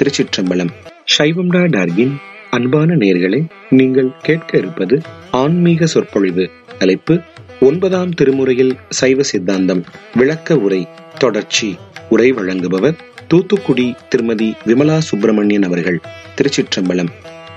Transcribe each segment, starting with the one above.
திருச்சிற்றம்பலம் சைவம்டா டார்கின் அன்பான நேர்களே நீங்கள் கேட்க இருப்பது ஆன்மீக சொற்பொழிவு தலைப்பு ஒன்பதாம் திருமுறையில் சைவ சித்தாந்தம் விளக்க உரை தொடர்ச்சி உரை வழங்குபவர் தூத்துக்குடி திருமதி விமலா சுப்பிரமணியன் அவர்கள் திருச்சிற்றம்பலம்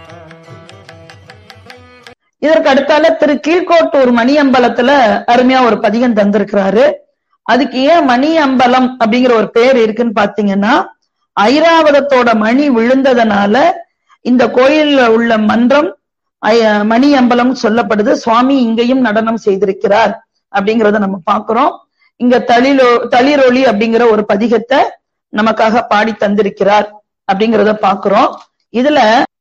இதற்கு அடுத்தால திரு கீழ்கோட்டூர் மணி அம்பலத்துல அருமையா ஒரு பதிகம் தந்திருக்கிறாரு அதுக்கு ஏன் மணி அம்பலம் அப்படிங்கிற ஒரு பேர் இருக்குன்னு பாத்தீங்கன்னா ஐராவதத்தோட மணி விழுந்ததுனால இந்த கோயில்ல உள்ள மன்றம் ஐ- மணி அம்பலம் சொல்லப்படுது சுவாமி இங்கேயும் நடனம் செய்திருக்கிறார் அப்படிங்கறத நம்ம பாக்குறோம் இங்க தளிரோ தளிரொளி அப்படிங்கிற ஒரு பதிகத்தை நமக்காக பாடி தந்திருக்கிறார் அப்படிங்கறத பாக்குறோம் இதுல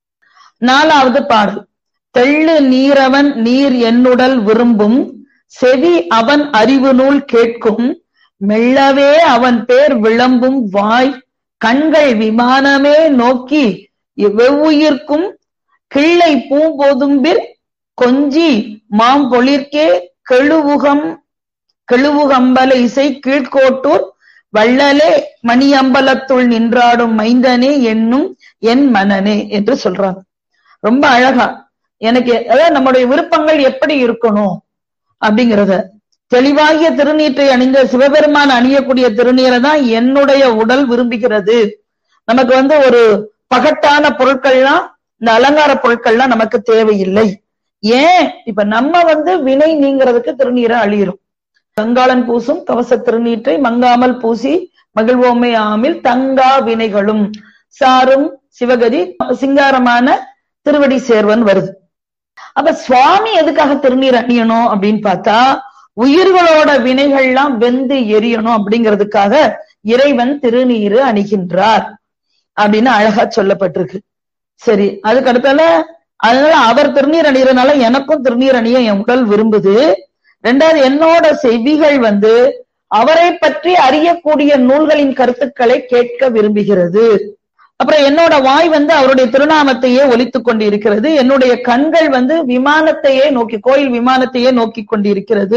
நாலாவது பாடல் தெள்ளு நீரவன் நீர் என்னுடல் விரும்பும் செவி அவன் அறிவு நூல் கேட்கும் மெல்லவே அவன் பேர் விளம்பும் வாய் கண்கள் விமானமே நோக்கி வெவ்வுயிர்க்கும் கிள்ளை பூம்பொதும்பிற் கொஞ்சி மாம்பொழிற்கே கெழுவுகம் கெழுவுகம்பல இசை கீழ்கோட்டூர் வள்ளலே மணியம்பலத்துள் நின்றாடும் மைந்தனே என்னும் என் மனனே என்று சொல்றாங்க ரொம்ப அழகா எனக்கு அதாவது நம்முடைய விருப்பங்கள் எப்படி இருக்கணும் அப்படிங்கறத தெளிவாகிய திருநீற்றை அணிந்த சிவபெருமான் அணியக்கூடிய திருநீரை தான் என்னுடைய உடல் விரும்புகிறது நமக்கு வந்து ஒரு பகட்டான பொருட்கள்லாம் இந்த அலங்கார பொருட்கள்லாம் நமக்கு தேவையில்லை ஏன் இப்ப நம்ம வந்து வினை நீங்கிறதுக்கு திருநீரை அழியிறோம் கங்காளன் பூசும் கவச திருநீற்றை மங்காமல் பூசி மகிழ்வோமே ஆமில் தங்கா வினைகளும் சாரும் சிவகதி சிங்காரமான திருவடி சேர்வன் வருது அப்ப சுவாமி எதுக்காக திருநீர் அணியணும் அப்படின்னு பார்த்தா உயிர்களோட வினைகள்லாம் வெந்து எரியணும் அப்படிங்கிறதுக்காக இறைவன் திருநீரு அணிகின்றார் அப்படின்னு அழகா சொல்லப்பட்டிருக்கு சரி அதுக்கு அடுத்தால அதனால அவர் திருநீர் அணிகிறதுனால எனக்கும் திருநீர் அணிய என் உடல் விரும்புது ரெண்டாவது என்னோட செவிகள் வந்து அவரை பற்றி அறியக்கூடிய நூல்களின் கருத்துக்களை கேட்க விரும்புகிறது அப்புறம் என்னோட வாய் வந்து அவருடைய திருநாமத்தையே ஒலித்துக் கொண்டு இருக்கிறது என்னுடைய கண்கள் வந்து விமானத்தையே நோக்கி கோயில் விமானத்தையே நோக்கி கொண்டிருக்கிறது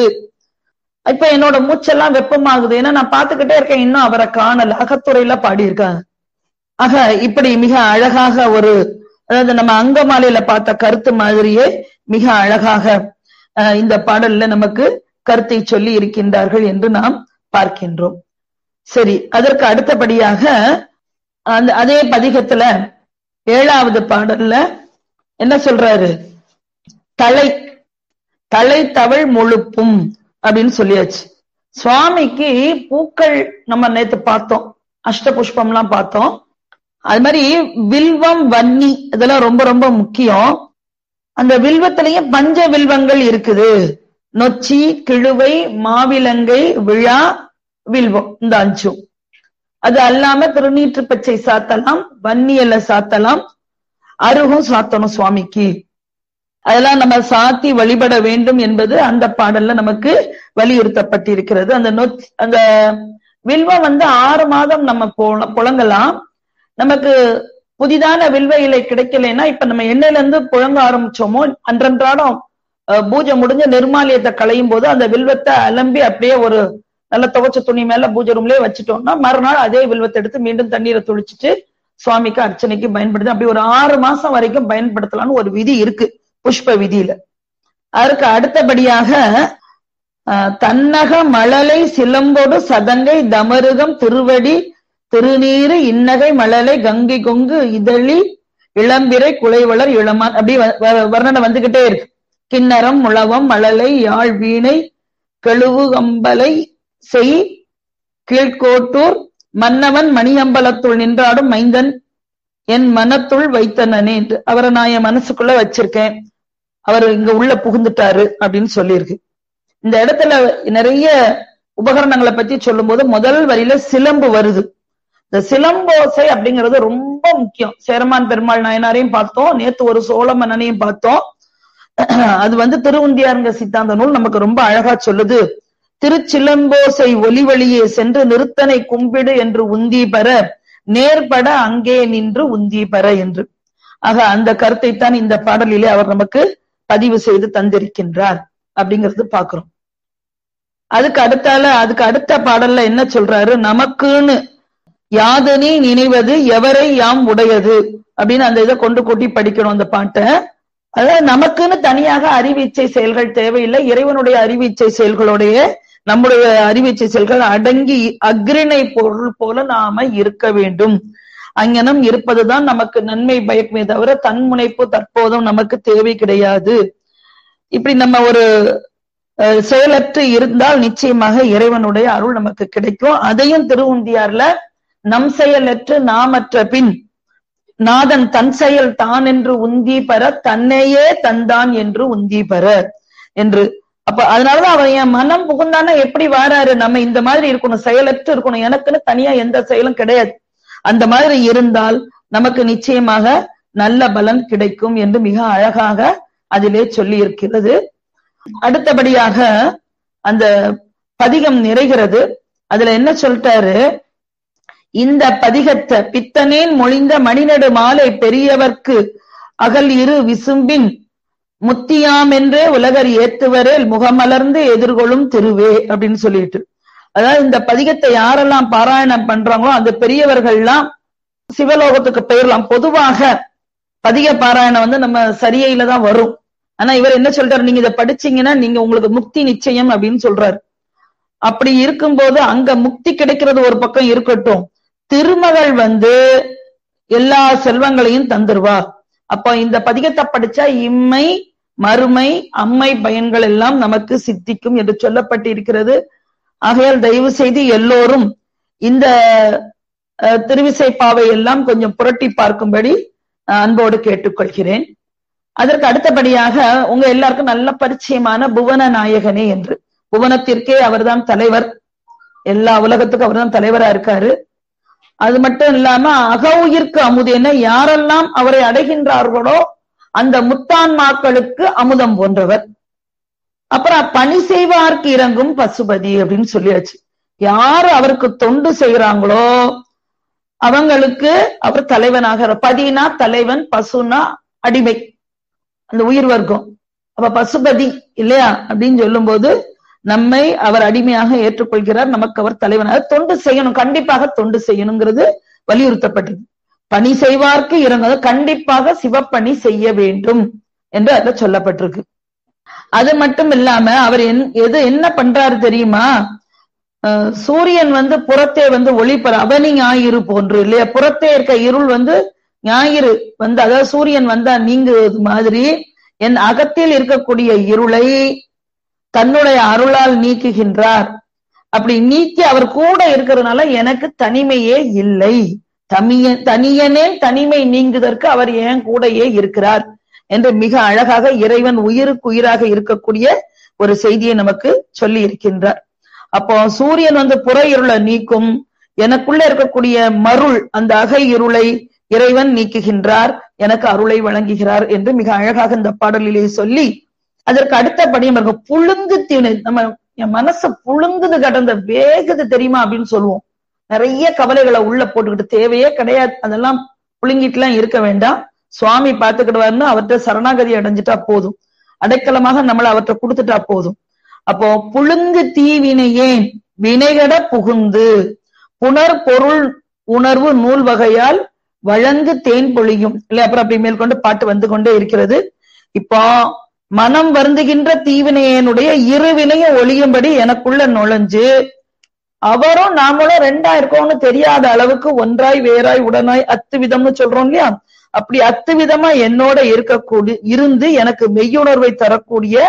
இப்ப என்னோட மூச்செல்லாம் வெப்பமாகுது ஏன்னா நான் பார்த்துக்கிட்டே இருக்கேன் இன்னும் அவரை காணல அகத்துறையில பாடியிருக்காங்க ஆக இப்படி மிக அழகாக ஒரு அதாவது நம்ம அங்கமாலையில பார்த்த கருத்து மாதிரியே மிக அழகாக அஹ், இந்த பாடல்ல நமக்கு கருத்தை சொல்லி இருக்கின்றார்கள் என்று நாம் பார்க்கின்றோம் சரி அதற்கு அடுத்தபடியாக அந்த அதே பதிகத்துல ஏழாவது பாடல்ல என்ன சொல்றாரு தலை தலை தவள் முழுப்பும் அப்படின்னு சொல்லியாச்சு சுவாமிக்கு பூக்கள் நம்ம நேத்து பார்த்தோம் அஷ்ட புஷ்பம்லாம் பார்த்தோம் அது மாதிரி வில்வம் வன்னி இதெல்லாம் ரொம்ப ரொம்ப முக்கியம் அந்த வில்வத்திலையும் பஞ்ச வில்வங்கள் இருக்குது நொச்சி கிழுவை மாவிலங்கை விழா வில்வம் இந்த அஞ்சும் அது அல்லாம திருநீற்று பச்சை சாத்தலாம் வன்னியல சாத்தலாம் அருகும் சாத்தணும் சுவாமிக்கு அதெல்லாம் நம்ம சாத்தி வழிபட வேண்டும் என்பது அந்த பாடல்ல நமக்கு வலியுறுத்தப்பட்டிருக்கிறது அந்த நொச் அந்த வில்வம் வந்து ஆறு மாதம் நம்ம புல- புழங்கலாம் நமக்கு புதிதான வில்வ இலை கிடைக்கலைன்னா இப்ப நம்ம எண்ணெயில இருந்து புழங்க ஆரம்பிச்சோமோ அன்றன்றாடம் அஹ், பூஜை முடிஞ்ச நிர்மாலியத்தை களையும் போது அந்த வில்வத்தை அலம்பி அப்படியே ஒரு நல்ல துவைச்ச துணி மேல பூஜை ரூம்லயே வச்சுட்டோம்னா மறுநாள் அதே வில்வத்தை எடுத்து மீண்டும் தண்ணீரை துளிச்சிட்டு சுவாமிக்கு அர்ச்சனைக்கு பயன்படுத்தி அப்படி ஒரு ஆறு மாசம் வரைக்கும் பயன்படுத்தலாம்னு ஒரு விதி இருக்கு புஷ்ப விதியில அதற்கு அடுத்தபடியாக அஹ், தன்னக மழலை சிலம்போடு சதங்கை தமருகம் திருவடி திருநீரு இன்னகை மழலை கங்கை கொங்கு இதழி இளம்பிறை குலைவளர் இளமான் அப்படி வ- வ- வர்ணனை வந்துகிட்டே இருக்கு கிண்ணறம் முழவம் மழலை யாழ் வீணை கெழுவு கம்பலை செய் கீழ்கோட்டூர் மன்னவன் மணியம்பலத்துள் நின்றாடும் மைந்தன் என் மனத்துள் வைத்தனனே என்று அவரை நான் என் மனசுக்குள்ள வச்சிருக்கேன் அவர் இங்க உள்ள புகுந்துட்டாரு அப்படின்னு சொல்லியிருக்கு இந்த இடத்துல நிறைய உபகரணங்களை பத்தி சொல்லும்போது முதல் வரியில சிலம்பு வருது இந்த சிலம்போசை அப்படிங்கிறது ரொம்ப முக்கியம் சேரமான் பெருமாள் நாயனாரையும் பார்த்தோம் நேத்து ஒரு சோழ மன்னனையும் பார்த்தோம் அது வந்து திருவுந்தியாருங்க சித்தாந்த நூல் நமக்கு ரொம்ப அழகா சொல்லுது திருச்சிலம்போசை ஒலிவழியே சென்று நிறுத்தனை கும்பிடு என்று உந்தி பெற நேர்பட அங்கே நின்று உந்தி பெற என்று ஆக அந்த கருத்தைத்தான் இந்த பாடலிலே அவர் நமக்கு பதிவு செய்து தந்திருக்கின்றார் அப்படிங்கிறது பாக்குறோம் அதுக்கு அடுத்தால அதுக்கு அடுத்த பாடல்ல என்ன சொல்றாரு நமக்குன்னு யாதனே நினைவது எவரை யாம் உடையது அப்படின்னு அந்த இதை கொண்டு கூட்டி படிக்கணும் அந்த பாட்டை அதாவது நமக்குன்னு தனியாக அறிவீச்சை செயல்கள் தேவையில்லை இறைவனுடைய அறிவீச்சை செயல்களுடைய நம்முடைய அறிவீச்சை செயல்கள் அடங்கி அக்ரிணை பொருள் போல நாம இருக்க வேண்டும் அங்கனம் இருப்பதுதான் நமக்கு நன்மை பயக்குமே தவிர தன்முனைப்பு தற்போதும் நமக்கு தேவை கிடையாது இப்படி நம்ம ஒரு அஹ், செயலற்று இருந்தால் நிச்சயமாக இறைவனுடைய அருள் நமக்கு கிடைக்கும் அதையும் திருவுந்தியார்ல நம் செயலற்று நாமற்ற பின் நாதன் தன் செயல் தான் என்று உந்தி பெற தன்னையே தந்தான் என்று உந்தி பெற என்று அப்ப அதனாலதான் அவன் என் மனம் புகுந்தானா எப்படி வாராரு நம்ம இந்த மாதிரி இருக்கணும் செயலற்று இருக்கணும் எனக்குன்னு தனியா எந்த செயலும் கிடையாது அந்த மாதிரி இருந்தால் நமக்கு நிச்சயமாக நல்ல பலன் கிடைக்கும் என்று மிக அழகாக அதிலே சொல்லி இருக்கிறது அடுத்தபடியாக அந்த பதிகம் நிறைகிறது அதுல என்ன சொல்லிட்டாரு இந்த பதிகத்தை பித்தனேன் மொழிந்த மணிநடு மாலை பெரியவர்க்கு அகல் இரு விசும்பின் முத்தியாம் என்றே உலகர் ஏத்துவரேல் முகமலர்ந்து எதிர்கொள்ளும் திருவே அப்படின்னு சொல்லிட்டு அதாவது இந்த பதிகத்தை யாரெல்லாம் பாராயணம் பண்றாங்களோ அந்த பெரியவர்கள்லாம் சிவலோகத்துக்கு போயிடலாம் பொதுவாக பதிக பாராயணம் வந்து நம்ம சரியையில தான் வரும் ஆனா இவர் என்ன சொல்றாரு நீங்க இதை படிச்சீங்கன்னா நீங்க உங்களுக்கு முக்தி நிச்சயம் அப்படின்னு சொல்றாரு அப்படி இருக்கும்போது அங்க முக்தி கிடைக்கிறது ஒரு பக்கம் இருக்கட்டும் திருமகள் வந்து எல்லா செல்வங்களையும் தந்துருவா அப்ப இந்த பதிகத்தை படிச்சா இம்மை மறுமை அம்மை பயன்கள் எல்லாம் நமக்கு சித்திக்கும் என்று சொல்லப்பட்டு இருக்கிறது ஆகையால் தயவு செய்து எல்லோரும் இந்த அஹ், திருவிசைப்பாவை எல்லாம் கொஞ்சம் புரட்டி பார்க்கும்படி அஹ், அன்போடு கேட்டுக்கொள்கிறேன் அதற்கு அடுத்தபடியாக உங்க எல்லாருக்கும் நல்ல பரிச்சயமான புவன நாயகனே என்று புவனத்திற்கே அவர்தான் தலைவர் எல்லா உலகத்துக்கும் அவர்தான் தலைவரா இருக்காரு அது மட்டும் இல்லாம அகவுயிர்க்கு அமுதென யாரெல்லாம் அவரை அடைகின்றார்களோ அந்த முத்தான்மாக்களுக்கு அமுதம் போன்றவர் அப்புறம் பணி செய்வார்க்கு இறங்கும் பசுபதி அப்படின்னு சொல்லியாச்சு யாரு அவருக்கு தொண்டு செய்யறாங்களோ அவங்களுக்கு அவர் தலைவனாக பதினா தலைவன் பசுனா அடிமை அந்த உயிர் வர்க்கம் அப்ப பசுபதி இல்லையா அப்படின்னு சொல்லும்போது நம்மை அவர் அடிமையாக ஏற்றுக்கொள்கிறார் நமக்கு அவர் தலைவனாக தொண்டு செய்யணும் கண்டிப்பாக தொண்டு செய்யணுங்கிறது வலியுறுத்தப்பட்டது பணி செய்வார்க்கு இறங்குவது கண்டிப்பாக சிவப்பணி செய்ய வேண்டும் என்று அதுல சொல்லப்பட்டிருக்கு அது மட்டும் இல்லாம அவர் என் எது என்ன பண்றாரு தெரியுமா அஹ் சூரியன் வந்து புறத்தே வந்து ஒளிப்பற அவனி ஞாயிறு போன்று இல்லையா புறத்தே இருக்க இருள் வந்து ஞாயிறு வந்து அதாவது சூரியன் வந்தா நீங்குவது மாதிரி என் அகத்தில் இருக்கக்கூடிய இருளை தன்னுடைய அருளால் நீக்குகின்றார் அப்படி நீக்கி அவர் கூட இருக்கிறதுனால எனக்கு தனிமையே இல்லை தமிய தனியனே தனிமை நீங்குதற்கு அவர் ஏன் கூடயே இருக்கிறார் என்று மிக அழகாக இறைவன் உயிருக்கு உயிராக இருக்கக்கூடிய ஒரு செய்தியை நமக்கு சொல்லி இருக்கின்றார் அப்போ சூரியன் வந்து புற இருளை நீக்கும் எனக்குள்ள இருக்கக்கூடிய மருள் அந்த அகை இருளை இறைவன் நீக்குகின்றார் எனக்கு அருளை வழங்குகிறார் என்று மிக அழகாக இந்த பாடலிலே சொல்லி அதற்கு அடுத்தபடி நமக்கு புழுங்கு தீனை நம்ம என் மனச புழுங்குது கடந்த வேகுது தெரியுமா அப்படின்னு சொல்லுவோம் நிறைய கவலைகளை உள்ள போட்டுக்கிட்டு தேவையே கிடையாது அதெல்லாம் புழுங்கிட்டு எல்லாம் இருக்க வேண்டாம் சுவாமி பார்த்துக்கிடுவாருன்னு அவர்கிட்ட சரணாகதி அடைஞ்சிட்டா போதும் அடைக்கலமாக நம்மளை அவர்கிட்ட கொடுத்துட்டா போதும் அப்போ புழுங்கு தீவினையேன் வினைகட புகுந்து புனர் பொருள் உணர்வு நூல் வகையால் வழங்கு தேன் பொழியும் இல்ல அப்புறம் அப்படி மேற்கொண்டு பாட்டு வந்து கொண்டே இருக்கிறது இப்போ மனம் வருந்துகின்ற தீவினையனுடைய இருவினையை ஒழியும்படி எனக்குள்ள நுழைஞ்சு அவரும் நாமளும் ரெண்டா இருக்கோம்னு தெரியாத அளவுக்கு ஒன்றாய் வேறாய் உடனாய் அத்து விதம்னு சொல்றோம் இல்லையா அப்படி அத்து விதமா என்னோட இருக்கக்கூடிய இருந்து எனக்கு மெய்யுணர்வை தரக்கூடிய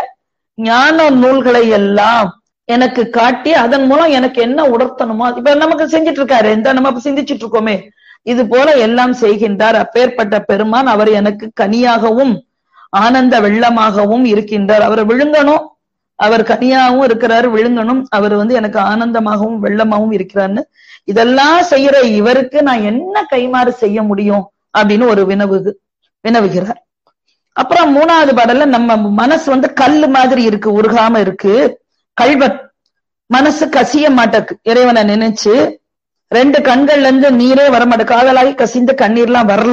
ஞான நூல்களை எல்லாம் எனக்கு காட்டி அதன் மூலம் எனக்கு என்ன உணர்த்தணுமோ இப்ப நமக்கு செஞ்சுட்டு இருக்காரு இந்த நம்ம இப்ப சிந்திச்சுட்டு இருக்கோமே இது போல எல்லாம் செய்கின்றார் அப்பேற்பட்ட பெருமான் அவர் எனக்கு கனியாகவும் ஆனந்த வெள்ளமாகவும் இருக்கின்றார் அவரை விழுங்கணும் அவர் கனியாகவும் இருக்கிறாரு விழுங்கணும் அவர் வந்து எனக்கு ஆனந்தமாகவும் வெள்ளமாகவும் இருக்கிறார்னு இதெல்லாம் செய்யற இவருக்கு நான் என்ன கைமாறு செய்ய முடியும் அப்படின்னு ஒரு வினவு வினவுகிறார் அப்புறம் மூணாவது பாடல்ல நம்ம மனசு வந்து கல்லு மாதிரி இருக்கு உருகாம இருக்கு கல்வன் மனசு கசிய மாட்டக்கு இறைவனை நினைச்சு ரெண்டு கண்கள்ல இருந்து நீரே வரமாட்ட காதலாகி கசிந்த கண்ணீர்லாம் வரல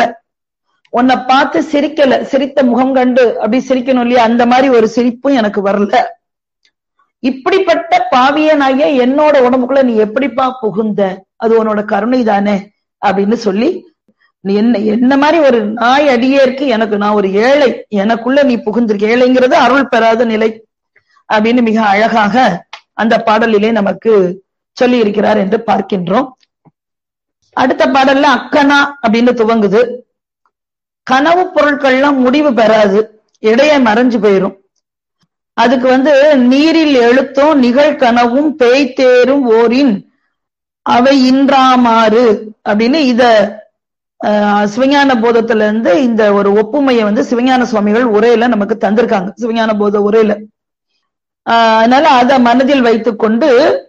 உன்னை பார்த்து சிரிக்கல சிரித்த முகம் கண்டு அப்படி சிரிக்கணும் இல்லையா அந்த மாதிரி ஒரு சிரிப்பும் எனக்கு வரல இப்படிப்பட்ட பாவியனாகிய என்னோட உடம்புக்குள்ள நீ எப்படிப்பா புகுந்த அது உன்னோட கருணை தானே அப்படின்னு சொல்லி நீ என்ன என்ன மாதிரி ஒரு நாய் அடியேற்கு எனக்கு நான் ஒரு ஏழை எனக்குள்ள நீ புகுந்திருக்க ஏழைங்கிறது அருள் பெறாத நிலை அப்படின்னு மிக அழகாக அந்த பாடலிலே நமக்கு சொல்லி இருக்கிறார் என்று பார்க்கின்றோம் அடுத்த பாடல்ல அக்கனா அப்படின்னு துவங்குது கனவு பொருட்கள்லாம் முடிவு பெறாது இடைய மறைஞ்சு போயிரும் அதுக்கு வந்து நீரில் எழுத்தும் நிகழ்கனவும் பேய்த்தேரும் ஓரின் அவை இன்றாமாறு அப்படின்னு இத சிவஞான போதத்துல இருந்து இந்த ஒரு ஒப்புமையை வந்து சிவஞான சுவாமிகள் உரையில நமக்கு தந்திருக்காங்க சிவஞான போத உரையில அதனால அதை மனதில் வைத்துக்கொண்டு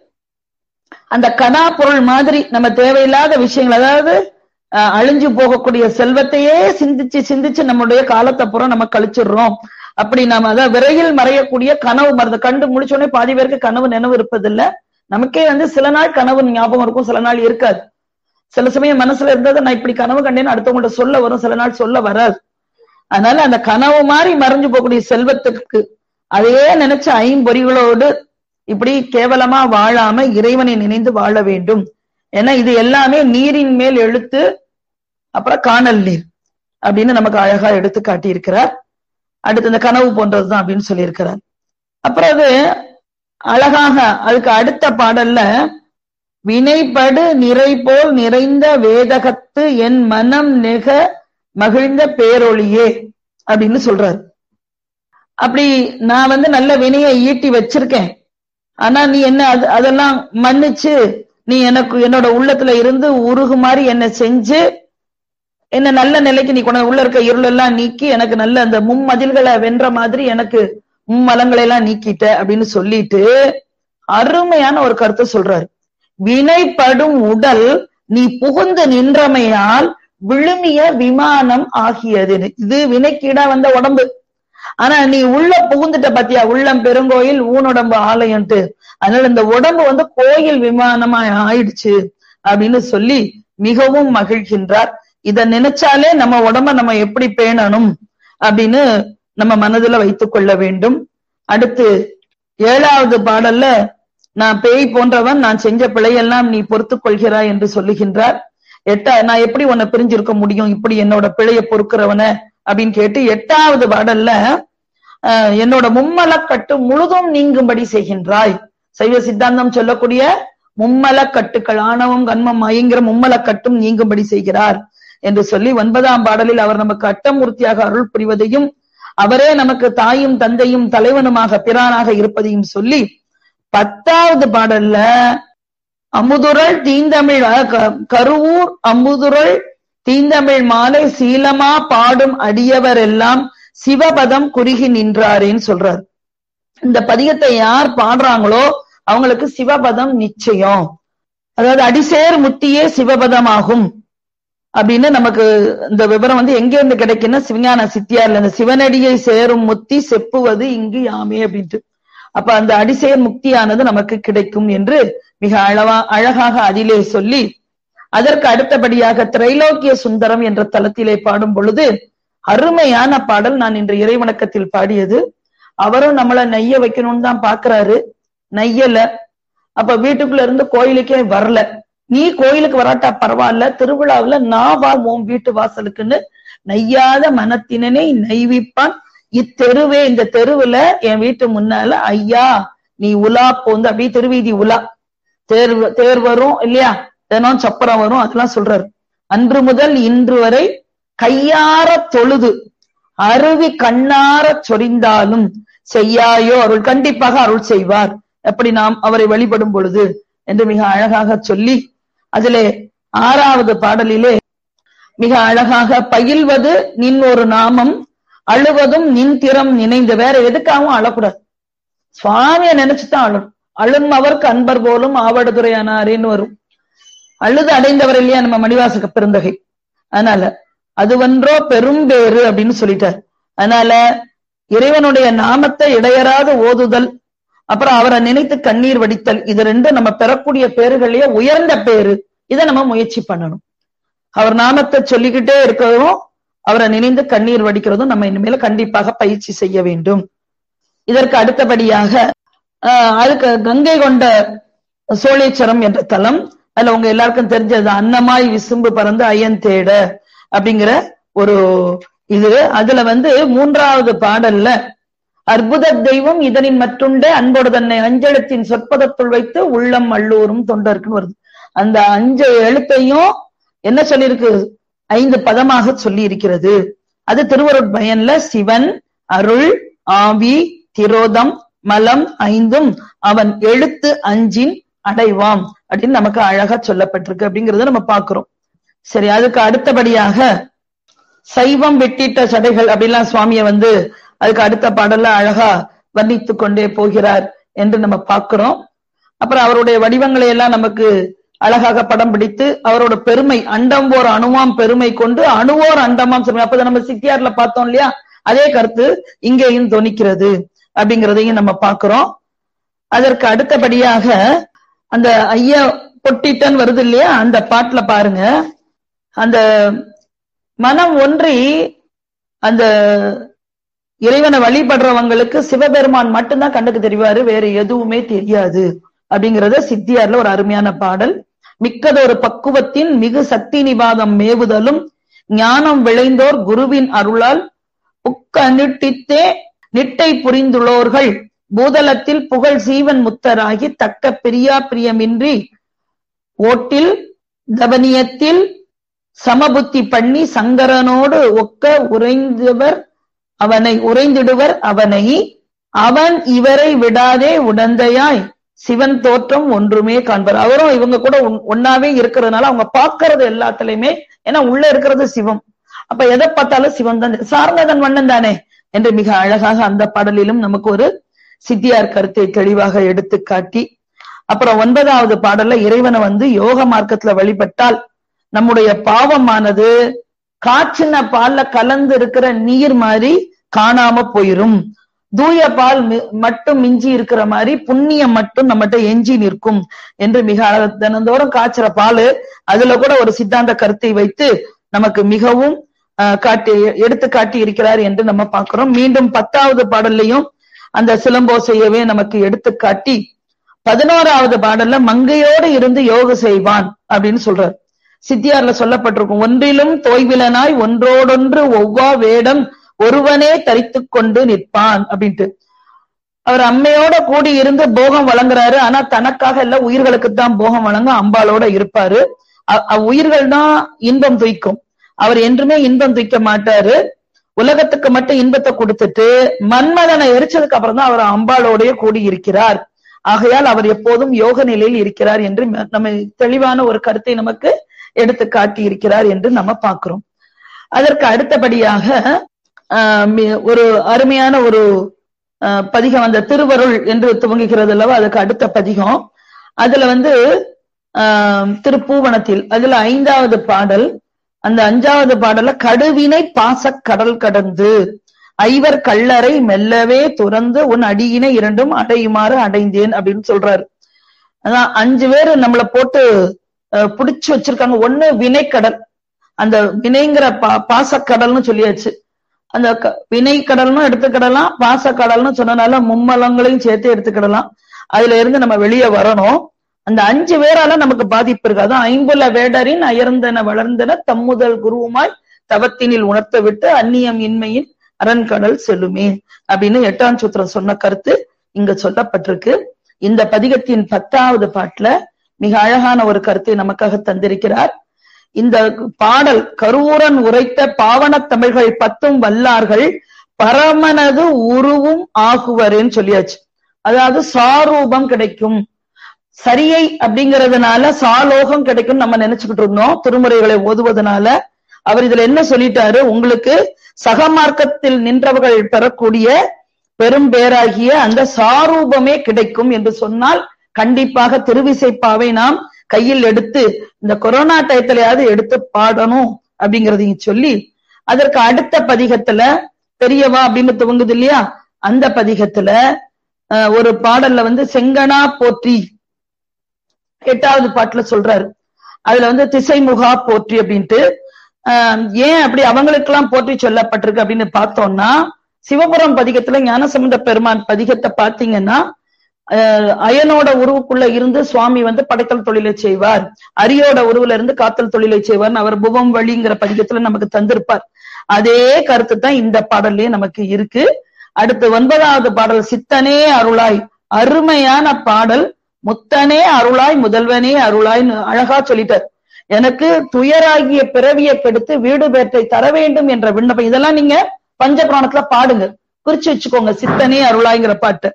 அந்த கனா பொருள் மாதிரி நம்ம தேவையில்லாத விஷயங்கள் அதாவது அழிஞ்சு போகக்கூடிய செல்வத்தையே சிந்திச்சு சிந்திச்சு நம்முடைய காலத்தை புறம் நம்ம கழிச்சிடுறோம் அப்படி நாம அதான் விரைவில் மறையக்கூடிய கனவு மருந்து கண்டு முடிச்சோடனே பாதி பேருக்கு கனவு நினைவு இருப்பதில்ல நமக்கே வந்து சில நாள் கனவு ஞாபகம் இருக்கும் சில நாள் இருக்காது சில சமயம் மனசுல இருந்ததை நான் இப்படி கனவு கண்டேன்னு அடுத்தவங்கள்ட்ட சொல்ல வரும் சில நாள் சொல்ல வராது அதனால அந்த கனவு மாதிரி மறைஞ்சு போகக்கூடிய செல்வத்துக்கு அதையே நினைச்ச ஐம்பொறிகளோடு இப்படி கேவலமா வாழாம இறைவனை நினைந்து வாழ வேண்டும் ஏன்னா இது எல்லாமே நீரின் மேல் எழுத்து அப்புறம் காணல் நீர் அப்படின்னு நமக்கு அழகா எடுத்து காட்டி இருக்கிறார் அடுத்து இந்த கனவு போன்றதுதான் அப்படின்னு சொல்லியிருக்கிறார் அப்புறம் அது அழகாக அதுக்கு அடுத்த பாடல்ல வினைப்படு நிறை போல் நிறைந்த வேதகத்து என் மனம் நெக மகிழ்ந்த பேரொழியே அப்படின்னு சொல்றாரு அப்படி நான் வந்து நல்ல வினையை ஈட்டி வச்சிருக்கேன் ஆனா நீ என்ன அது அதெல்லாம் மன்னிச்சு நீ எனக்கு என்னோட உள்ளத்துல இருந்து உருகு மாதிரி என்ன செஞ்சு என்ன நல்ல நிலைக்கு நீ கொண்டு உள்ள இருக்க இருள் எல்லாம் நீக்கி எனக்கு நல்ல அந்த மும்மதில்களை வென்ற மாதிரி எனக்கு மும்மலங்களை எல்லாம் நீக்கிட்ட அப்படின்னு சொல்லிட்டு அருமையான ஒரு கருத்தை சொல்றாரு வினைப்படும் உடல் நீ புகுந்து நின்றமையால் விழுமிய விமானம் ஆகியது இது வினைக்கீடா வந்த உடம்பு ஆனா நீ உள்ள புகுந்துட்ட பாத்தியா உள்ளம் பெருங்கோயில் ஊனுடம்பு ஆலயம்ட்டு அதனால இந்த உடம்பு வந்து கோயில் விமானமா ஆயிடுச்சு அப்படின்னு சொல்லி மிகவும் மகிழ்கின்றார் இத நினைச்சாலே நம்ம உடம்ப நம்ம எப்படி பேணணும் அப்படின்னு நம்ம மனதுல வைத்துக் கொள்ள வேண்டும் அடுத்து ஏழாவது பாடல்ல நான் பேய் போன்றவன் நான் செஞ்ச பிழையெல்லாம் நீ பொறுத்துக் கொள்கிறாய் என்று சொல்லுகின்றார் எட்டா நான் எப்படி உன்னை பிரிஞ்சிருக்க முடியும் இப்படி என்னோட பிழைய பொறுக்கிறவன அப்படின்னு கேட்டு எட்டாவது பாடல்ல என்னோட மும்மலக்கட்டு முழுதும் நீங்கும்படி செய்கின்றாய் சைவ சித்தாந்தம் சொல்லக்கூடிய மும்மலக்கட்டுக்கள் ஆணவம் கண்மம் மயங்கிற மும்மலக்கட்டும் நீங்கும்படி செய்கிறார் என்று சொல்லி ஒன்பதாம் பாடலில் அவர் நமக்கு அட்டமூர்த்தியாக அருள் புரிவதையும் அவரே நமக்கு தாயும் தந்தையும் தலைவனுமாக பிரானாக இருப்பதையும் சொல்லி பத்தாவது பாடல்ல அமுதுரல் தீந்தமிழ் கருவூர் அமுதுரல் தீந்தமிழ் மாலை சீலமா பாடும் அடியவர் எல்லாம் சிவபதம் குறுகி நின்றாரேன்னு சொல்றார் இந்த பதிகத்தை யார் பாடுறாங்களோ அவங்களுக்கு சிவபதம் நிச்சயம் அதாவது அடிசேர் முத்தியே சிவபதமாகும் அப்படின்னு நமக்கு இந்த விவரம் வந்து எங்க இருந்து கிடைக்குன்னா சிவஞான சித்தியார்ல இந்த சிவனடியை சேரும் முத்தி செப்புவது இங்கு யாமே அப்படின்ட்டு அப்ப அந்த அடிசேர் முக்தியானது நமக்கு கிடைக்கும் என்று மிக அழவா அழகாக அதிலே சொல்லி அதற்கு அடுத்தபடியாக திரைலோக்கிய சுந்தரம் என்ற தலத்திலே பாடும் பொழுது அருமையான பாடல் நான் இன்று இறைவணக்கத்தில் பாடியது அவரும் நம்மள நெய்ய வைக்கணும்னு தான் பாக்குறாரு நெய்யல அப்ப வீட்டுக்குள்ள இருந்து கோயிலுக்கே வரல நீ கோயிலுக்கு வராட்டா பரவாயில்ல திருவிழாவுல நான் வா உன் வீட்டு வாசலுக்குன்னு நெய்யாத மனத்தினனை நெய்விப்பான் இத்தெருவே இந்த தெருவுல என் வீட்டு முன்னால ஐயா நீ உலா போந்து அப்படியே திருவீதி உலா தேர் தேர் வரும் இல்லையா தினம் சப்பரம் வரும் அதெல்லாம் சொல்றாரு அன்று முதல் இன்று வரை கையார தொழுது அருவி கண்ணார சொரிந்தாலும் செய்யாயோ அருள் கண்டிப்பாக அருள் செய்வார் எப்படி நாம் அவரை வழிபடும் பொழுது என்று மிக அழகாக சொல்லி அதிலே ஆறாவது பாடலிலே மிக அழகாக பயில்வது நின் ஒரு நாமம் அழுவதும் நின் திறம் நினைந்து வேற எதுக்காகவும் அழக்கூடாது சுவாமிய நினைச்சுதான் அழணும் அழும் அவருக்கு அன்பர் போலும் ஆவடுதுறையானாரேன்னு வரும் அழுது அடைந்தவர் இல்லையா நம்ம மணிவாசக பெருந்தகை அதனால அதுவன்றோ பெரும்பேறு அப்படின்னு சொல்லிட்டார் அதனால இறைவனுடைய நாமத்தை இடையராது ஓதுதல் அப்புறம் அவரை நினைத்து கண்ணீர் வடித்தல் இது ரெண்டும் நம்ம பெறக்கூடிய பேருகளையே உயர்ந்த பேரு இதை நம்ம முயற்சி பண்ணணும் அவர் நாமத்தை சொல்லிக்கிட்டே இருக்கிறதும் அவரை நினைந்து கண்ணீர் வடிக்கிறதும் நம்ம இனிமேல கண்டிப்பாக பயிற்சி செய்ய வேண்டும் இதற்கு அடுத்தபடியாக அதுக்கு கங்கை கொண்ட சோழேச்சரம் என்ற தலம் அதுல உங்க எல்லாருக்கும் தெரிஞ்சது அன்னமாய் விசும்பு பறந்து ஐயன் தேட அப்படிங்கிற ஒரு இது அதுல வந்து மூன்றாவது பாடல்ல அற்புத தெய்வம் இதனின் மற்றுண்டே அன்போடு தன்னை அஞ்செழுத்தின் சொற்பதத்துள் வைத்து உள்ளம் அள்ளூரும் தொண்டருக்குன்னு வருது அந்த அஞ்சு எழுத்தையும் என்ன சொல்லியிருக்கு ஐந்து பதமாக சொல்லி இருக்கிறது அது திருவருட் பயன்ல சிவன் அருள் ஆவி திரோதம் மலம் ஐந்தும் அவன் எழுத்து அஞ்சின் அடைவாம் அப்படின்னு நமக்கு அழகா சொல்லப்பட்டிருக்கு அப்படிங்கறத நம்ம பாக்குறோம் சரி அதுக்கு அடுத்தபடியாக சைவம் வெட்டிட்ட சடைகள் அப்படிலாம் சுவாமிய வந்து அதுக்கு அடுத்த பாடல்ல அழகா வர்ணித்து கொண்டே போகிறார் என்று நம்ம பார்க்கிறோம் அப்புறம் அவருடைய வடிவங்களை எல்லாம் நமக்கு அழகாக படம் பிடித்து அவரோட பெருமை அண்டம் ஓர் அணுவாம் பெருமை கொண்டு அணுவோர் அண்டமாம் சொல்லுங்க அப்ப நம்ம சித்தியார்ல பார்த்தோம் இல்லையா அதே கருத்து இங்கேயும் தொனிக்கிறது அப்படிங்கிறதையும் நம்ம பார்க்கிறோம் அதற்கு அடுத்தபடியாக அந்த ஐயா பொட்டிட்டன் வருது இல்லையா அந்த பாட்டுல பாருங்க அந்த மனம் ஒன்றி அந்த இறைவனை வழிபடுறவங்களுக்கு சிவபெருமான் மட்டும்தான் கண்ணுக்கு தெரிவாரு வேற எதுவுமே தெரியாது அப்படிங்கறத சித்தியார்ல ஒரு அருமையான பாடல் மிக்கதொரு பக்குவத்தின் மிகு சக்தி நிவாதம் மேவுதலும் ஞானம் விளைந்தோர் குருவின் அருளால் புக்க நிட்டித்தே நிட்டை புரிந்துள்ளோர்கள் பூதலத்தில் புகழ் சீவன் முத்தராகி தக்க பிரியா பிரியமின்றி ஓட்டில் தவனியத்தில் சமபுத்தி பண்ணி சங்கரனோடு ஒக்க உறைந்தவர் அவனை உறைந்திடுவர் அவனை அவன் இவரை விடாதே உடந்தையாய் சிவன் தோற்றம் ஒன்றுமே காண்பார் அவரும் இவங்க கூட ஒன்னாவே இருக்கிறதுனால அவங்க பாக்குறது எல்லாத்துலயுமே ஏன்னா உள்ள இருக்கிறது சிவம் அப்ப எதை பார்த்தாலும் சிவன் தான் சார்ந்ததன் வண்ணன் தானே என்று மிக அழகாக அந்த பாடலிலும் நமக்கு ஒரு சித்தியார் கருத்தை தெளிவாக எடுத்து காட்டி அப்புறம் ஒன்பதாவது பாடல்ல இறைவனை வந்து யோக மார்க்கத்துல வழிபட்டால் நம்முடைய பாவமானது காய்ச்சின பால்ல கலந்து இருக்கிற நீர் மாதிரி காணாம போயிரும் தூய பால் மட்டும் மிஞ்சி இருக்கிற மாதிரி புண்ணியம் மட்டும் நம்மகிட்ட எஞ்சி நிற்கும் என்று மிக தினந்தோறும் காய்ச்சற பால் அதுல கூட ஒரு சித்தாந்த கருத்தை வைத்து நமக்கு மிகவும் காட்டி எடுத்து காட்டி இருக்கிறார் என்று நம்ம பார்க்கிறோம் மீண்டும் பத்தாவது பாடல்லையும் அந்த சிலம்போசையவே நமக்கு எடுத்து காட்டி பதினோராவது பாடல்ல மங்கையோடு இருந்து யோக செய்வான் அப்படின்னு சொல்றார் சித்தியார்ல சொல்லப்பட்டிருக்கும் ஒன்றிலும் தோய்விலனாய் ஒன்றோடொன்று ஒவ்வா வேடம் ஒருவனே தரித்து கொண்டு நிற்பான் அப்படின்ட்டு அவர் அம்மையோட கூடி இருந்து போகம் வழங்குறாரு ஆனா தனக்காக இல்ல உயிர்களுக்கு தான் போகம் வழங்க அம்பாளோட இருப்பாரு உயிர்கள் தான் இன்பம் துய்க்கும் அவர் என்றுமே இன்பம் துய்க்க மாட்டாரு உலகத்துக்கு மட்டும் இன்பத்தை கொடுத்துட்டு மன்மதனை எரிச்சதுக்கு அப்புறம் தான் அவர் அம்பாளோடய கூடி இருக்கிறார் ஆகையால் அவர் எப்போதும் யோக நிலையில் இருக்கிறார் என்று நம்ம தெளிவான ஒரு கருத்தை நமக்கு எடுத்து காட்டி இருக்கிறார் என்று நம்ம பார்க்கிறோம் அதற்கு அடுத்தபடியாக ஒரு அருமையான ஒரு பதிகம் அந்த திருவருள் என்று துவங்குகிறது அல்லவா அதுக்கு அடுத்த பதிகம் அதுல வந்து திருப்பூவனத்தில் அதுல ஐந்தாவது பாடல் அந்த அஞ்சாவது பாடல்ல கடுவினை பாச கடல் கடந்து ஐவர் கல்லறை மெல்லவே துறந்து உன் அடியினை இரண்டும் அடையுமாறு அடைந்தேன் அப்படின்னு சொல்றாரு அதான் அஞ்சு பேர் நம்மளை போட்டு புடிச்சு வச்சிருக்காங்க ஒண்ணு வினைக்கடல் அந்த வினைங்கிற பா பாசக்கடல்னு சொல்லியாச்சு அந்த வினை கடல்னு எடுத்துக்கிடலாம் பாசக்கடல்னு சொன்னனால மும்மலங்களையும் சேர்த்து எடுத்துக்கிடலாம் அதுல இருந்து நம்ம வெளியே வரணும் அந்த அஞ்சு பேரால நமக்கு பாதிப்பு இருக்காது ஐம்புல வேடரின் அயர்ந்தன வளர்ந்தன தம்முதல் குருவுமாய் தவத்தினில் உணர்த்த விட்டு அந்நியம் இன்மையின் அரண்கடல் செல்லுமே அப்படின்னு எட்டாம் சூத்திரம் சொன்ன கருத்து இங்க சொல்லப்பட்டிருக்கு இந்த பதிகத்தின் பத்தாவது பாட்டுல மிக அழகான ஒரு கருத்தை நமக்காக தந்திருக்கிறார் இந்த பாடல் கருவூரன் உரைத்த பாவனத் தமிழ்கள் பத்தும் வல்லார்கள் பரமனது உருவும் ஆகுவரேன்னு சொல்லியாச்சு அதாவது சாரூபம் கிடைக்கும் சரியை அப்படிங்கறதுனால சாலோகம் கிடைக்கும் நம்ம நினைச்சுக்கிட்டு இருந்தோம் திருமுறைகளை ஓதுவதனால அவர் இதுல என்ன சொல்லிட்டாரு உங்களுக்கு சகமார்க்கத்தில் நின்றவர்கள் பெறக்கூடிய பெரும் பேராகிய அந்த சாரூபமே கிடைக்கும் என்று சொன்னால் கண்டிப்பாக திருவிசைப்பாவை நாம் கையில் எடுத்து இந்த கொரோனா டயத்திலையாவது எடுத்து பாடணும் அப்படிங்கறதையும் சொல்லி அதற்கு அடுத்த பதிகத்துல பெரியவா அப்படின்னு துவங்குது இல்லையா அந்த பதிகத்துல ஒரு பாடல்ல வந்து செங்கனா போற்றி எட்டாவது பாட்டுல சொல்றாரு அதுல வந்து திசைமுகா போற்றி அப்படின்ட்டு ஏன் அப்படி அவங்களுக்கெல்லாம் போற்றி சொல்லப்பட்டிருக்கு அப்படின்னு பார்த்தோம்னா சிவபுரம் பதிகத்துல ஞானசம்பந்த பெருமான் பதிகத்தை பாத்தீங்கன்னா அஹ், அயனோட உருவுக்குள்ள இருந்து சுவாமி வந்து படைத்தல் தொழிலை செய்வார் அரியோட உருவுல இருந்து காத்தல் தொழிலை செய்வார் அவர் புவம் வழிங்கிற பதிகத்துல நமக்கு தந்திருப்பார் அதே கருத்து தான் இந்த பாடல்லயே நமக்கு இருக்கு அடுத்து ஒன்பதாவது பாடல் சித்தனே அருளாய் அருமையான பாடல் முத்தனே அருளாய் முதல்வனே அருளாய்னு அழகா சொல்லிட்டார் எனக்கு துயராகிய பிறவியை கெடுத்து வீடு பேற்றை தர வேண்டும் என்ற விண்ணப்பம் இதெல்லாம் நீங்க பஞ்சபுராணத்துல பாடுங்க குறிச்சு வச்சுக்கோங்க சித்தனே அருளாய்ங்கிற பாட்டு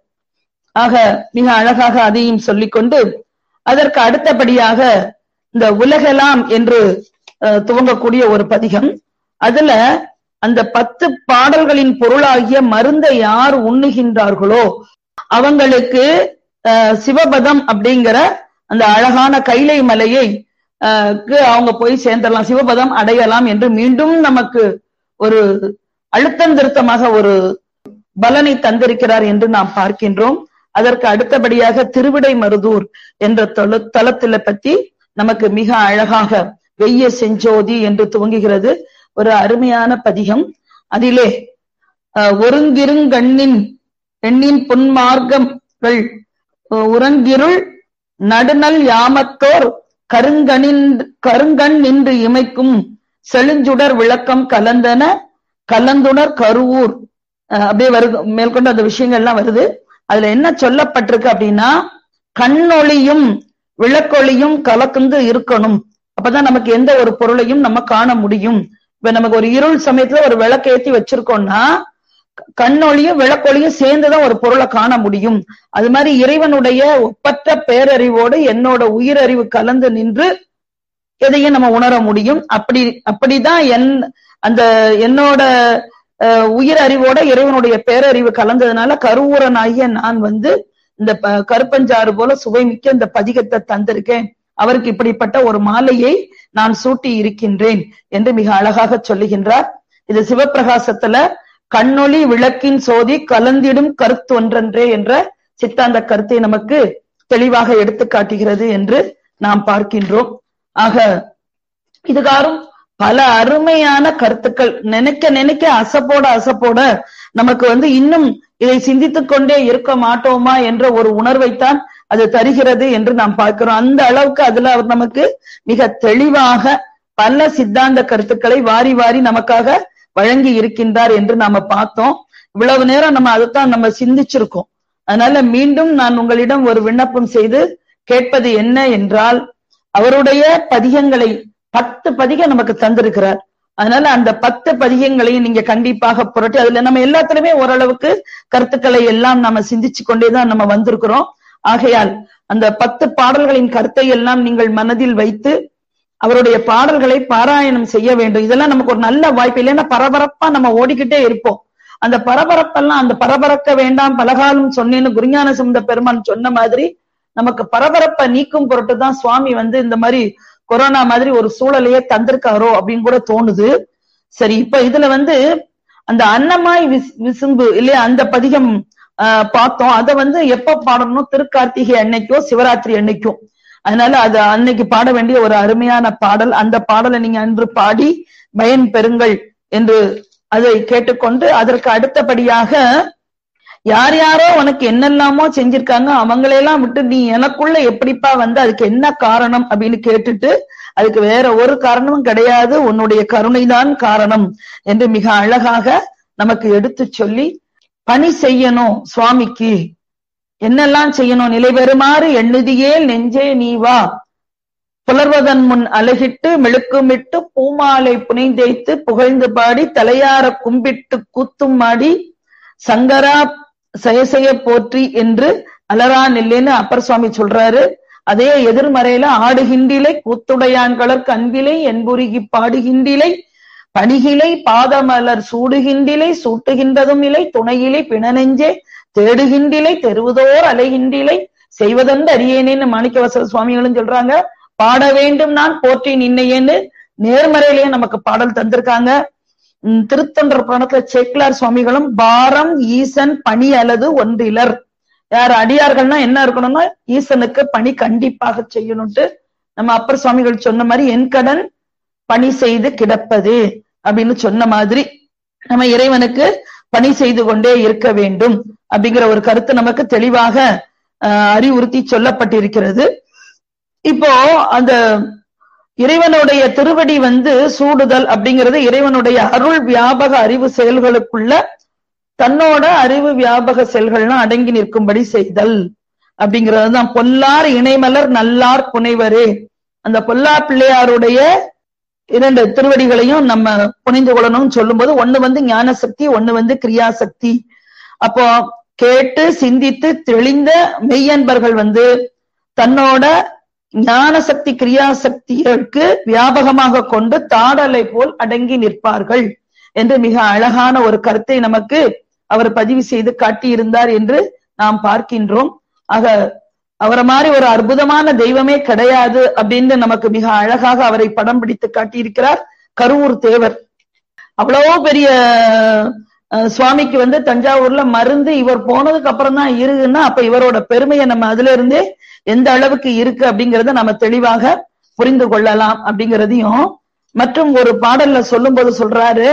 ஆக மிக அழகாக அதையும் சொல்லிக்கொண்டு அதற்கு அடுத்தபடியாக இந்த உலகெல்லாம் என்று அஹ், துவங்கக்கூடிய ஒரு பதிகம் அதுல அந்த பத்து பாடல்களின் பொருளாகிய மருந்தை யார் உண்ணுகின்றார்களோ அவங்களுக்கு அஹ், சிவபதம் அப்படிங்கிற அந்த அழகான கைலை மலையை அஹ், க்கு அவங்க போய் சேர்ந்துடலாம் சிவபதம் அடையலாம் என்று மீண்டும் நமக்கு ஒரு அழுத்தம் திருத்தமாக ஒரு பலனை தந்திருக்கிறார் என்று நாம் பார்க்கின்றோம் அதற்கு அடுத்தபடியாக திருவிடை மருதூர் என்ற தல- தலத்தில பத்தி நமக்கு மிக அழகாக வெய்ய செஞ்சோதி என்று துவங்குகிறது ஒரு அருமையான பதிகம் அதிலே அஹ், ஒருங்கிருங்கண்ணின் எண்ணின் பொன்மார்க்கங்கள் அஹ், உறங்கிருள் நடுநல் யாமத்தோர் கருங்கணின் கருங்கண் நின்று இமைக்கும் செழுஞ்சுடர் விளக்கம் கலந்தன கலந்துணர் கருவூர் அஹ், அப்படியே வருது மேற்கொண்டு அந்த விஷயங்கள்லாம் வருது அதுல என்ன சொல்லப்பட்டிருக்கு அப்படின்னா கண்ணொளியும் விளக்கொளியும் கலந்து இருக்கணும் அப்பதான் நமக்கு எந்த ஒரு பொருளையும் நம்ம காண முடியும் இப்ப நமக்கு ஒரு இருள் சமயத்துல ஒரு விளக்கு ஏத்தி வச்சிருக்கோம்னா கண்ணொளியும் விளக்கொளியும் சேர்ந்துதான் ஒரு பொருளை காண முடியும் அது மாதிரி இறைவனுடைய ஒப்பற்ற பேரறிவோடு என்னோட உயிரறிவு கலந்து நின்று எதையும் நம்ம உணர முடியும் அப்படி அப்படிதான் என் அந்த என்னோட அஹ், உயிர் அறிவோட இறைவனுடைய பேரறிவு கலந்ததுனால கருவூரனாகிய நான் வந்து இந்த ப- கருப்பஞ்சாறு போல சுவைமிக்க இந்த பதிகத்தை தந்திருக்கேன் அவருக்கு இப்படிப்பட்ட ஒரு மாலையை நான் சூட்டி இருக்கின்றேன் என்று மிக அழகாக சொல்லுகின்றார் இது சிவப்பிரகாசத்துல கண்ணொளி விளக்கின் சோதி கலந்திடும் கருத்து ஒன்றன்றே என்ற சித்தாந்த கருத்தை நமக்கு தெளிவாக எடுத்து காட்டுகிறது என்று நாம் பார்க்கின்றோம் ஆக இதுகாரும் பல அருமையான கருத்துக்கள் நினைக்க நினைக்க அசப்போட அசப்போட நமக்கு வந்து இன்னும் இதை சிந்தித்துக் கொண்டே இருக்க மாட்டோமா என்ற ஒரு உணர்வைத்தான் அது தருகிறது என்று நாம் பார்க்கிறோம் அந்த அளவுக்கு அதுல அவர் நமக்கு மிக தெளிவாக பல சித்தாந்த கருத்துக்களை வாரி வாரி நமக்காக வழங்கி இருக்கின்றார் என்று நாம பார்த்தோம் இவ்வளவு நேரம் நம்ம அதைத்தான் நம்ம சிந்திச்சிருக்கோம் அதனால மீண்டும் நான் உங்களிடம் ஒரு விண்ணப்பம் செய்து கேட்பது என்ன என்றால் அவருடைய பதிகங்களை பத்து பதிகம் நமக்கு தந்திருக்கிறார் அதனால அந்த பத்து பதிகங்களையும் நீங்க கண்டிப்பாக புரட்டி அதுல நம்ம எல்லாத்துலயுமே ஓரளவுக்கு கருத்துக்களை எல்லாம் நம்ம சிந்திச்சு கொண்டேதான் நம்ம வந்திருக்கிறோம் ஆகையால் அந்த பத்து பாடல்களின் கருத்தை எல்லாம் நீங்கள் மனதில் வைத்து அவருடைய பாடல்களை பாராயணம் செய்ய வேண்டும் இதெல்லாம் நமக்கு ஒரு நல்ல வாய்ப்பு இல்லைன்னா பரபரப்பா நம்ம ஓடிக்கிட்டே இருப்போம் அந்த பரபரப்பெல்லாம் அந்த பரபரக்க வேண்டாம் பலகாலம் சொன்னேன்னு குருஞான சம்பந்த பெருமான் சொன்ன மாதிரி நமக்கு பரபரப்பை நீக்கும் பொருட்டு தான் சுவாமி வந்து இந்த மாதிரி கொரோனா மாதிரி ஒரு சூழலையே தந்திருக்காரோ அப்படின்னு கூட தோணுது சரி இப்ப இதுல வந்து அந்த அன்னமாய் விஸ்- விசும்பு இல்லையா அந்த பதிகம் ஆஹ், பார்த்தோம் அதை வந்து எப்ப பாடணும் திருக்கார்த்திகை அன்னைக்கோ சிவராத்திரி அன்னைக்கும் அதனால அது அன்னைக்கு பாட வேண்டிய ஒரு அருமையான பாடல் அந்த பாடலை நீங்க அன்று பாடி பயன் பெறுங்கள் என்று அதை கேட்டுக்கொண்டு அதற்கு அடுத்தபடியாக யார் யாரோ உனக்கு என்னெல்லாமோ செஞ்சிருக்காங்க அவங்களையெல்லாம் விட்டு நீ எனக்குள்ள எப்படிப்பா வந்து அதுக்கு என்ன காரணம் அப்படின்னு கேட்டுட்டு அதுக்கு வேற ஒரு காரணமும் கிடையாது உன்னுடைய கருணைதான் காரணம் என்று மிக அழகாக நமக்கு எடுத்து சொல்லி பணி செய்யணும் சுவாமிக்கு என்னெல்லாம் செய்யணும் நிலை பெறுமாறு எண்ணுதியே நெஞ்சே நீ வா புலர்வதன் முன் அழகிட்டு மெழுக்குமிட்டு பூமாலை புனைந்தேய்த்து புகழ்ந்து பாடி தலையார கும்பிட்டு கூத்தும் மாடி சங்கரா செயசெய போற்றி என்று அலரா நில்லேன்னு அப்பர் சுவாமி சொல்றாரு அதே எதிர்மறையில ஆடுகின்றிலை கூத்துடையான்களற்கு அன்பிலை என்புருகி பாடுகின்றிலை பணிகிலை பாதமலர் சூடுகின்றிலை சூட்டுகின்றதும் இலை துணையிலை பிணநெஞ்சே தேடுகின்றிலை தெருவுதோர் அலைகின்றிலை செய்வதென்று அறியேனேன்னு மாணிக்கவாசக சுவாமிகளும் சொல்றாங்க பாட வேண்டும் நான் போற்றி நின்னையேன்னு நேர்மறையிலேயே நமக்கு பாடல் தந்திருக்காங்க உம் திருத்தொன்ற புராணத்துல சேக்கிலார் சுவாமிகளும் பாரம் ஈசன் பணி அல்லது ஒன்றிலர் யார் அடியார்கள்னா என்ன இருக்கணும்னா ஈசனுக்கு பணி கண்டிப்பாக செய்யணும்ட்டு நம்ம அப்பர் சுவாமிகள் சொன்ன மாதிரி என் கடன் பணி செய்து கிடப்பது அப்படின்னு சொன்ன மாதிரி நம்ம இறைவனுக்கு பணி செய்து கொண்டே இருக்க வேண்டும் அப்படிங்கிற ஒரு கருத்து நமக்கு தெளிவாக அஹ், அறிவுறுத்தி சொல்லப்பட்டிருக்கிறது இப்போ அந்த இறைவனுடைய திருவடி வந்து சூடுதல் அப்படிங்கிறது இறைவனுடைய அருள் வியாபக அறிவு செயல்களுக்குள்ள தன்னோட அறிவு வியாபக செயல்கள்லாம் அடங்கி நிற்கும்படி செய்தல் அப்படிங்கிறது தான் பொல்லார் இணைமலர் நல்லார் புனைவரே அந்த பொல்லார் பிள்ளையாருடைய இரண்டு திருவடிகளையும் நம்ம புனிந்து கொள்ளணும்னு சொல்லும்போது ஒண்ணு வந்து ஞான சக்தி ஒண்ணு வந்து கிரியாசக்தி அப்போ கேட்டு சிந்தித்து தெளிந்த மெய்யன்பர்கள் வந்து தன்னோட ஞான சக்தி கிரியாசக்திகளுக்கு வியாபகமாக கொண்டு தாடலை போல் அடங்கி நிற்பார்கள் என்று மிக அழகான ஒரு கருத்தை நமக்கு அவர் பதிவு செய்து காட்டியிருந்தார் என்று நாம் பார்க்கின்றோம் ஆக அவரை மாதிரி ஒரு அற்புதமான தெய்வமே கிடையாது அப்படின்னு நமக்கு மிக அழகாக அவரை படம் பிடித்து காட்டியிருக்கிறார் கருவூர் தேவர் அவ்வளவோ பெரிய அஹ், சுவாமிக்கு வந்து தஞ்சாவூர்ல மருந்து இவர் போனதுக்கு அப்புறம் தான் இருக்குன்னா அப்ப இவரோட பெருமையை நம்ம அதுல இருந்தே எந்த அளவுக்கு இருக்கு அப்படிங்கறத நம்ம தெளிவாக புரிந்து கொள்ளலாம் அப்படிங்கிறதையும் மற்றும் ஒரு பாடல்ல சொல்லும்போது சொல்றாரு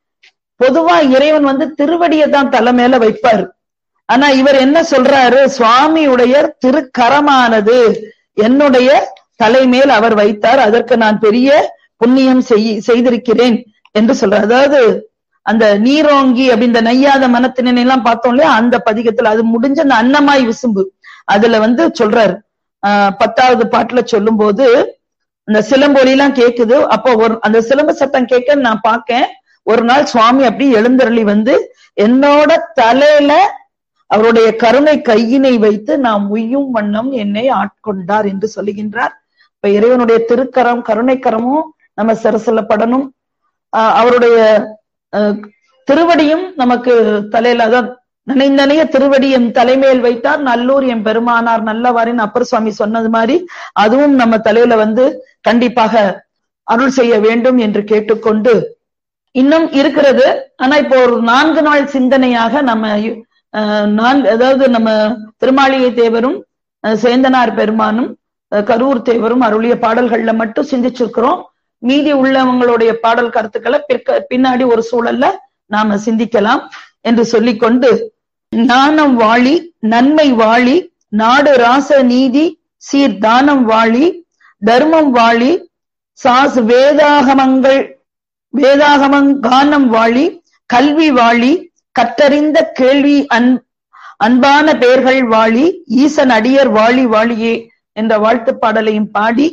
பொதுவா இறைவன் வந்து திருவடியை தான் தலை மேல வைப்பாரு ஆனா இவர் என்ன சொல்றாரு சுவாமியுடைய திருக்கரமானது என்னுடைய தலைமேல் அவர் வைத்தார் அதற்கு நான் பெரிய புண்ணியம் செய்- செய்திருக்கிறேன் என்று சொல்றார் அதாவது அந்த நீரோங்கி அப்படி இந்த நையாத மனத்தினை எல்லாம் பார்த்தோம் இல்லையா அந்த பதிகத்துல அது முடிஞ்ச அந்த அன்னமாய் விசும்பு அதுல வந்து சொல்றாரு ஆஹ் பத்தாவது பாட்டுல சொல்லும்போது அந்த சிலம்பொலி எல்லாம் கேக்குது அப்போ ஒரு அந்த சிலம்ப சத்தம் கேட்க நான் பார்க்கேன் ஒரு நாள் சுவாமி அப்படி எழுந்தருளி வந்து என்னோட தலையில அவருடைய கருணை கையினை வைத்து நாம் உய்யும் வண்ணம் என்னை ஆட்கொண்டார் என்று சொல்லுகின்றார் இப்ப இறைவனுடைய திருக்கரம் கருணைக்கரமும் நம்ம சிரசிலப்படணும் ஆஹ் அவருடைய ஆஹ் திருவடியும் நமக்கு தலையில அதான் நினைந்தனைய திருவடி என் தலைமையில் வைத்தார் நல்லூர் என் பெருமானார் நல்லவாரின் அப்பர் சுவாமி சொன்னது மாதிரி அதுவும் நம்ம தலையில வந்து கண்டிப்பாக அருள் செய்ய வேண்டும் என்று கேட்டுக்கொண்டு இன்னும் இருக்கிறது ஆனா இப்போ ஒரு நான்கு நாள் சிந்தனையாக நம்ம அஹ், நான்கு அதாவது நம்ம திருமாளிகை தேவரும் அஹ், சேந்தனார் பெருமானும் அஹ், கரூர் தேவரும் அருளிய பாடல்கள்ல மட்டும் சிந்திச்சிருக்கிறோம் மீதி உள்ளவங்களுடைய பாடல் கருத்துக்களை பிற்க பின்னாடி ஒரு சூழல்ல நாம சிந்திக்கலாம் என்று சொல்லிக்கொண்டு ஞானம் வாழி நன்மை வாழி நாடு ராச நீதி சீர் தானம் வாழி தர்மம் வாழி சாஸ் வேதாகமங்கள் வேதாகமங் கானம் வாழி கல்வி வாழி கற்றறிந்த கேள்வி அன் அன்பான பெயர்கள் வாழி ஈசன் அடியர் வாழி வாழியே என்ற வாழ்த்து பாடலையும் பாடி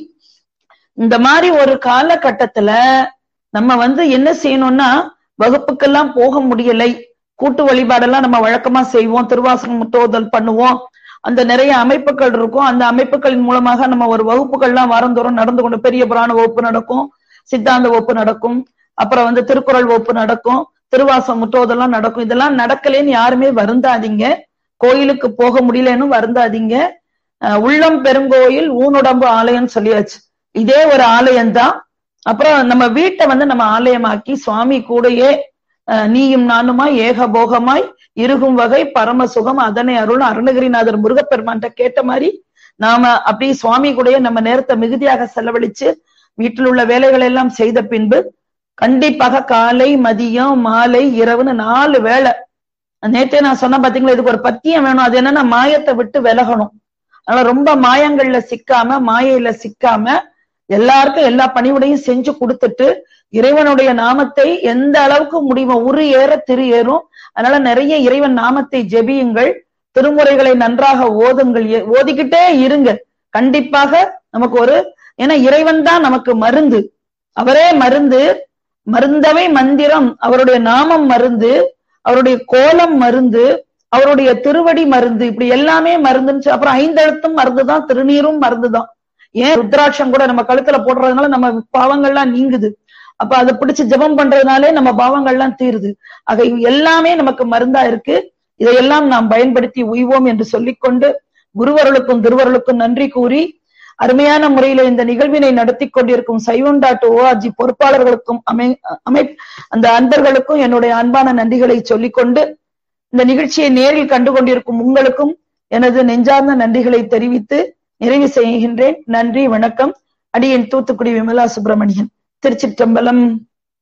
இந்த மாதிரி ஒரு காலகட்டத்துல நம்ம வந்து என்ன செய்யணும்னா வகுப்புக்கெல்லாம் போக முடியலை கூட்டு வழிபாடெல்லாம் நம்ம வழக்கமா செய்வோம் திருவாசகம் முற்றோதல் பண்ணுவோம் அந்த நிறைய அமைப்புகள் இருக்கும் அந்த அமைப்புகளின் மூலமாக நம்ம ஒரு வகுப்புகள்லாம் வாரந்தோறும் நடந்து கொண்டு பெரிய புராண வகுப்பு நடக்கும் சித்தாந்த வகுப்பு நடக்கும் அப்புறம் வந்து திருக்குறள் வகுப்பு நடக்கும் திருவாசகம் முற்றோதெல்லாம் நடக்கும் இதெல்லாம் நடக்கலேன்னு யாருமே வருந்தாதீங்க கோயிலுக்கு போக முடியலன்னு வருந்தாதீங்க அஹ் உள்ளம் பெருங்கோயில் ஊனுடம்பு ஆலயம்னு சொல்லியாச்சு இதே ஒரு ஆலயம்தான் அப்புறம் நம்ம வீட்டை வந்து நம்ம ஆலயமாக்கி சுவாமி கூடயே அஹ் நீயும் நானுமாய் ஏகபோகமாய் இருகும் வகை பரம சுகம் அதனை அருள் அருணகிரிநாதர் முருகப்பெருமான்ட்ட கேட்ட மாதிரி நாம அப்படி சுவாமி கூடயே நம்ம நேரத்தை மிகுதியாக செலவழிச்சு வீட்டில் உள்ள வேலைகளை எல்லாம் செய்த பின்பு கண்டிப்பாக காலை மதியம் மாலை இரவுன்னு நாலு வேளை நேத்தே நான் சொன்ன பாத்தீங்களா இதுக்கு ஒரு பத்தியம் வேணும் அது என்னன்னா மாயத்தை விட்டு விலகணும் அதனால ரொம்ப மாயங்கள்ல சிக்காம மாயையில சிக்காம எல்லாருக்கும் எல்லா பணிவுடையும் செஞ்சு கொடுத்துட்டு இறைவனுடைய நாமத்தை எந்த அளவுக்கு முடியுமோ உரு ஏற திரு ஏறும் அதனால நிறைய இறைவன் நாமத்தை ஜெபியுங்கள் திருமுறைகளை நன்றாக ஓதுங்கள் எ- ஓதிக்கிட்டே இருங்க கண்டிப்பாக நமக்கு ஒரு ஏன்னா இறைவன் தான் நமக்கு மருந்து அவரே மருந்து மருந்தவை மந்திரம் அவருடைய நாமம் மருந்து அவருடைய கோலம் மருந்து அவருடைய திருவடி மருந்து இப்படி எல்லாமே மருந்துன்னு சொல்லி- அப்புறம் ஐந்தெழுத்தும் மருந்து தான் திருநீரும் மருந்து தான் ஏன் ருத்ராட்சம் கூட நம்ம கழுத்துல போடுறதுனால நம்ம பாவங்கள்லாம் நீங்குது அப்ப அதை பிடிச்சு ஜெபம் பண்றதுனாலே நம்ம பாவங்கள்லாம் தீருது ஆக இவை எல்லாமே நமக்கு மருந்தா இருக்கு இதையெல்லாம் நாம் பயன்படுத்தி உய்வோம் என்று சொல்லிக்கொண்டு குருவருளுக்கும் திருவருளுக்கும் நன்றி கூறி அருமையான முறையில இந்த நிகழ்வினை நடத்தி கொண்டிருக்கும் சைவம் டாட் ஓஆர்ஜி பொறுப்பாளர்களுக்கும் அமை அமை அந்த அன்பர்களுக்கும் என்னுடைய அன்பான நன்றிகளை சொல்லிக்கொண்டு இந்த நிகழ்ச்சியை நேரில் கண்டு கொண்டிருக்கும் உங்களுக்கும் எனது நெஞ்சார்ந்த நன்றிகளை தெரிவித்து நிறைவு செய்கின்றேன் நன்றி வணக்கம் அடியேன் தூத்துக்குடி விமலா சுப்பிரமணியன் திருச்சிற்றம்பலம்